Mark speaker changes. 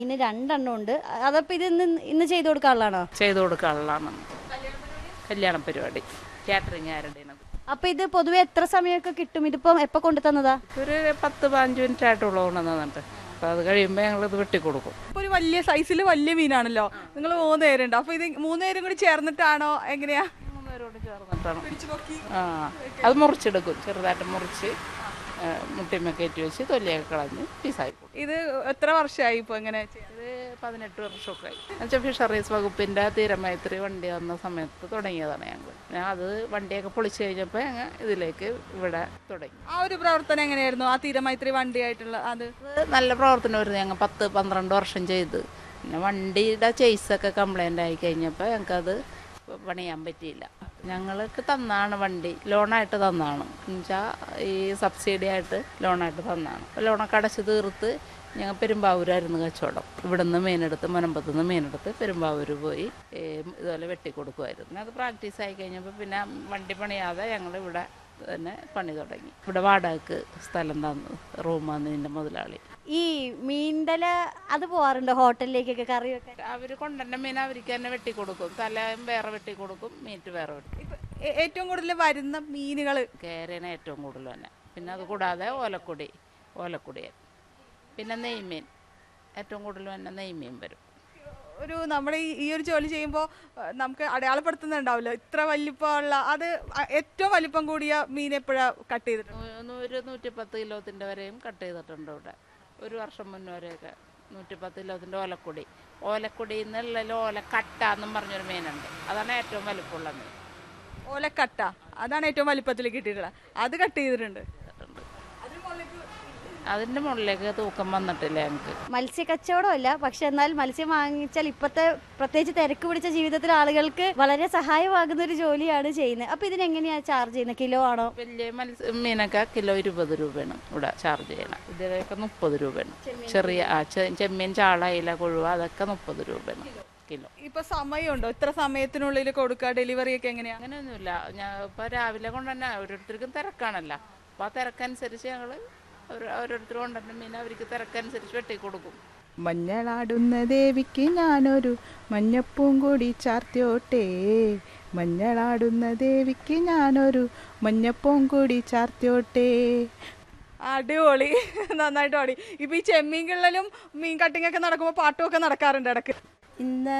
Speaker 1: ഇനി രണ്ടെണ്ണം ഉണ്ട് അതപ്പോൾ ഇത് ഇന്ന് ഇന്ന് ചെയ്ത് കൊടുക്കാനുള്ളതാണോ
Speaker 2: ചെയ്തു കൊടുക്കാനുള്ളതാണ് കല്യാണ പരിപാടി കാറ്ററിംഗ് ആരുടെയാണ്
Speaker 1: അപ്പോൾ ഇത് പൊതുവെ എത്ര സമയമൊക്കെ കിട്ടും ഇതിപ്പം എപ്പോൾ കൊണ്ടു തന്നതാ
Speaker 2: ഒരു പത്ത് പതിനഞ്ച് മിനിറ്റ് ആയിട്ടുള്ള കൊണ്ടുവന്നിട്ട് അപ്പോൾ അത് കഴിയുമ്പോൾ ഞങ്ങളിത് വെട്ടിക്കൊടുക്കും
Speaker 3: ഇപ്പൊ ഒരു വലിയ സൈസിൽ വലിയ മീനാണല്ലോ നിങ്ങൾ മൂന്ന് പേരുണ്ട് അപ്പൊ ഇത് മൂന്ന് പേരും കൂടി ചേർന്നിട്ടാണോ എങ്ങനെയാ
Speaker 2: മൂന്നുപേരോട് ചേർന്നിട്ടാണ് ആ അത് മുറിച്ചെടുക്കും ചെറുതായിട്ട് മുറിച്ച് ആ, മുട്ടിമ കയറ്റി വെച്ച് തൊലിയൊക്കെ കളഞ്ഞ് പീസായി കൊടുക്കും
Speaker 3: ഇത് എത്ര വർഷമായി ഇപ്പൊ എങ്ങനെ ചെയ്യാൻ?
Speaker 2: ഇത് പതിനെട്ട് വർഷമൊക്കെ ആയി എന്നുവെച്ചാൽ ഫിഷറീസ് വകുപ്പിൻ്റെ തീരമൈത്രി വണ്ടി വന്ന സമയത്ത് തുടങ്ങിയതാണ് ഞങ്ങൾ ഞാൻ അത് വണ്ടിയൊക്കെ പൊളിച്ച് കഴിഞ്ഞപ്പോൾ ഞങ്ങൾ ഇതിലേക്ക് ഇവിടെ തുടങ്ങി
Speaker 3: ആ ഒരു പ്രവർത്തനം എങ്ങനെയായിരുന്നു ആ തീരമൈത്രി വണ്ടിയായിട്ടുള്ള അത്
Speaker 2: അത് നല്ല പ്രവർത്തനമായിരുന്നു ഞങ്ങൾ പത്ത് പന്ത്രണ്ട് വർഷം ചെയ്ത് പിന്നെ വണ്ടിയുടെ ചേസൊക്കെ കംപ്ലൈൻ്റ് ആയി കഴിഞ്ഞപ്പോൾ ഞങ്ങൾക്കത് പണിയാൻ പറ്റിയില്ല ഞങ്ങൾക്ക് തന്നാണ് വണ്ടി ലോണായിട്ട് തന്നാണ് എന്നുവെച്ചാൽ ഈ സബ്സിഡി ആയിട്ട് ലോണായിട്ട് തന്നാണ് ലോണൊക്കെ അടച്ച് തീർത്ത് ഞങ്ങൾ പെരുമ്പാവൂരായിരുന്നു കച്ചവടം ഇവിടുന്ന് മീനെടുത്ത് മുനമ്പത്ത് നിന്ന് മീനെടുത്ത് പെരുമ്പാവൂർ പോയി ഏ, ഇതുപോലെ വെട്ടിക്കൊടുക്കുമായിരുന്നു പിന്നെ അത് പ്രാക്ടീസ് ആയി കഴിഞ്ഞപ്പോൾ പിന്നെ വണ്ടി പണിയാതെ ഞങ്ങൾ ഇവിടെ തന്നെ പണി തുടങ്ങി ഇവിടെ വാടകയ്ക്ക് സ്ഥലം തന്നു റൂം വന്നതിൻ്റെ മുതലാളി
Speaker 1: ഈ മീൻതല അത് പോവാറുണ്ടോ ഹോട്ടലിലേക്കൊക്കെ കറി വെക്കാൻ
Speaker 2: അവർ കൊണ്ടുവന്ന മീൻ അവർക്ക് തന്നെ വെട്ടിക്കൊടുക്കും തലയും വേറെ വെട്ടിക്കൊടുക്കും മീറ്റ് വേറെ വെട്ടി
Speaker 3: ഇപ്പൊ ഏ- ഏറ്റവും കൂടുതൽ വരുന്ന മീനുകൾ
Speaker 2: കേരയാണ് ഏറ്റവും കൂടുതൽ തന്നെ പിന്നെ അത് കൂടാതെ ഓലക്കുടി ഓലക്കുടിയൻ പിന്നെ നെയ്മീൻ ഏറ്റവും കൂടുതൽ തന്നെ നെയ്മീൻ വരും
Speaker 3: ഒരു നമ്മുടെ ഈ- ഈ ഒരു ജോലി ചെയ്യുമ്പോൾ നമുക്ക് അടയാളപ്പെടുത്തുന്നുണ്ടാവില്ല ഇത്ര വലിപ്പമുള്ള അത് അ- ഏറ്റവും വലിപ്പം കൂടിയ മീൻ എപ്പോഴാ കട്ട് ചെയ്തിട്ടുണ്ട്
Speaker 2: നൂ- നൂറ് നൂറ്റിപ്പത്ത് കിലോത്തിൻ്റെ വരെയും കട്ട് ചെയ്തിട്ടുണ്ട് ഇവിടെ ഒരു വർഷം മുന്നേ വരെയൊക്കെ നൂറ്റിപ്പത്ത് കിലോത്തിൻ്റെ ഓലക്കുടി ഓലക്കുടി എന്നുള്ള ഓലക്കട്ട എന്നും പറഞ്ഞൊരു മീനുണ്ട് അതാണ് ഏറ്റവും വലിപ്പമുള്ള മീൻ
Speaker 3: ഓലക്കട്ട അതാണ് ഏറ്റവും വലിപ്പത്തിൽ കിട്ടിയിട്ടുള്ളത് അത് കട്ട് ചെയ്തിട്ടുണ്ട്
Speaker 2: അതിൻ്റെ മുകളിലേക്ക് തൂക്കം വന്നിട്ടില്ല ഞങ്ങൾക്ക്
Speaker 1: മത്സ്യ കച്ചവടമല്ല പക്ഷെ എന്നാൽ മത്സ്യം വാങ്ങിച്ചാൽ ഇപ്പോഴത്തെ പ്രത്യേകിച്ച് തിരക്ക് പിടിച്ച ജീവിതത്തിൽ ആളുകൾക്ക് വളരെ സഹായമാകുന്ന ഒരു ജോലിയാണ് ചെയ്യുന്നത് അപ്പോൾ ഇതിനെങ്ങനെയാണ് ചാർജ് ചെയ്യുന്നത് കിലോ ആണോ
Speaker 2: വലിയ മത്സ്യ മീനൊക്കെ കിലോ ഇരുപത് രൂപയാണ് ഇവിടെ ചാർജ് ചെയ്യണം ഇതിലൊക്കെ മുപ്പത് രൂപയാണ് ചെറിയ ആ ചെ- ചെമ്മീൻ ചാള ഇല കൊഴുവ അതൊക്കെ മുപ്പത് രൂപയാണ് കിലോ
Speaker 3: ഇപ്പൊ സമയമുണ്ടോ ഇത്ര സമയത്തിനുള്ളിൽ കൊടുക്കുക ഡെലിവറി ഒക്കെ എങ്ങനെയാ
Speaker 2: അങ്ങനെയൊന്നുമില്ല ഞാൻ ഇപ്പോൾ രാവിലെ കൊണ്ട് തന്നെ ഓരോരുത്തർക്കും തിരക്കാണല്ലോ അപ്പോൾ ആ തിരക്കനുസരിച്ച് ഞങ്ങൾ ഓരോരുത്തർ കൊണ്ടുവന്ന മീൻ അവർക്ക് തിരക്കനുസരിച്ച് വെട്ടി കൊടുക്കും
Speaker 4: മഞ്ഞളാടുന്ന ദേവിക്ക് ഞാനൊരു മഞ്ഞപ്പൂങ്കൊടി ചാർത്തിയോട്ടെ മഞ്ഞളാടുന്ന ദേവിക്ക് ഞാനൊരു മഞ്ഞപ്പൂങ്കൊടി ചാർത്തിയോട്ടെ
Speaker 3: അടിപൊളി നന്നായിട്ട് പാടി ഇപ്പൊ ഈ ചെമ്മീൻ കിള്ളലും മീൻ കട്ടിങ് ഒക്കെ നടക്കുമ്പോൾ പാട്ടും ഒക്കെ നടക്കാറുണ്ട് ഇടക്ക്
Speaker 1: ഇന്ന്